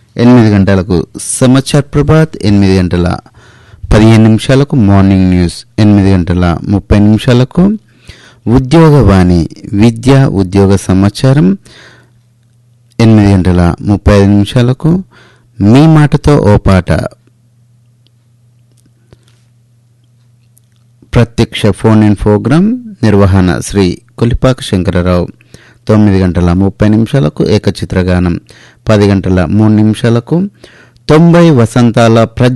ఎనిమిది గంటలకు సమాచార్ ప్రభాత్ ఎనిమిది గంటల పదిహేను నిమిషాలకు మార్నింగ్ న్యూస్ ఎనిమిది గంటల ముప్పై నిమిషాలకు ఉద్యోగవాణి విద్య ఉద్యోగ సమాచారం ఎనిమిది గంటల ముప్పై ఐదు నిమిషాలకు మీ మాటతో ఓ పాట ప్రత్యక్ష ఫోన్ ఇన్ ప్రోగ్రాం నిర్వహణ శ్రీ కొలిపాక శంకరరావు తొమ్మిది గంటల ముప్పై నిమిషాలకు ఏకచిత్రగానం పది గంటల మూడు నిమిషాలకు తొంభై వసంతాల ప్రజ